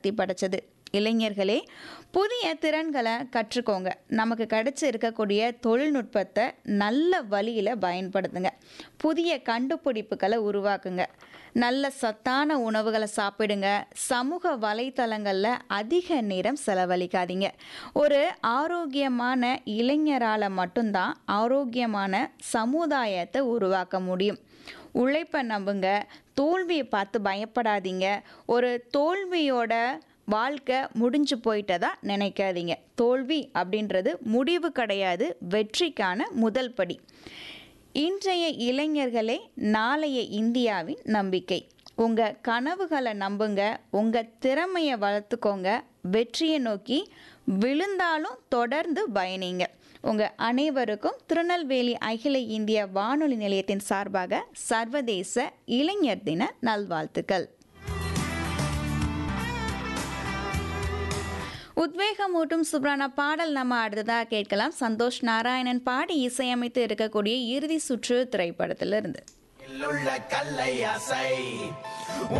சக்தி படைச்சது இளைஞர்களே புதிய திறன்களை கற்றுக்கோங்க நமக்கு கிடைச்சி இருக்கக்கூடிய தொழில்நுட்பத்தை நல்ல வழியில் பயன்படுத்துங்க புதிய கண்டுபிடிப்புகளை உருவாக்குங்க நல்ல சத்தான உணவுகளை சாப்பிடுங்க சமூக வலைத்தளங்களில் அதிக நேரம் செலவழிக்காதீங்க ஒரு ஆரோக்கியமான இளைஞரால் மட்டும்தான் ஆரோக்கியமான சமுதாயத்தை உருவாக்க முடியும் உழைப்பை நம்புங்க தோல்வியை பார்த்து பயப்படாதீங்க ஒரு தோல்வியோட வாழ்க்கை முடிஞ்சு போயிட்டதா நினைக்காதீங்க தோல்வி அப்படின்றது முடிவு கிடையாது வெற்றிக்கான முதல் படி இன்றைய இளைஞர்களே நாளைய இந்தியாவின் நம்பிக்கை உங்கள் கனவுகளை நம்புங்க உங்கள் திறமையை வளர்த்துக்கோங்க வெற்றியை நோக்கி விழுந்தாலும் தொடர்ந்து பயணிங்க உங்கள் அனைவருக்கும் திருநெல்வேலி அகில இந்திய வானொலி நிலையத்தின் சார்பாக சர்வதேச இளைஞர் தின நல்வாழ்த்துக்கள் உத்வேகமூட்டும் சூப்பரான பாடல் நம்ம அடுத்ததாக கேட்கலாம் சந்தோஷ் நாராயணன் பாடி இசையமைத்து இருக்கக்கூடிய இறுதி சுற்று திரைப்படத்திலிருந்து உள்ள கல்லை அசை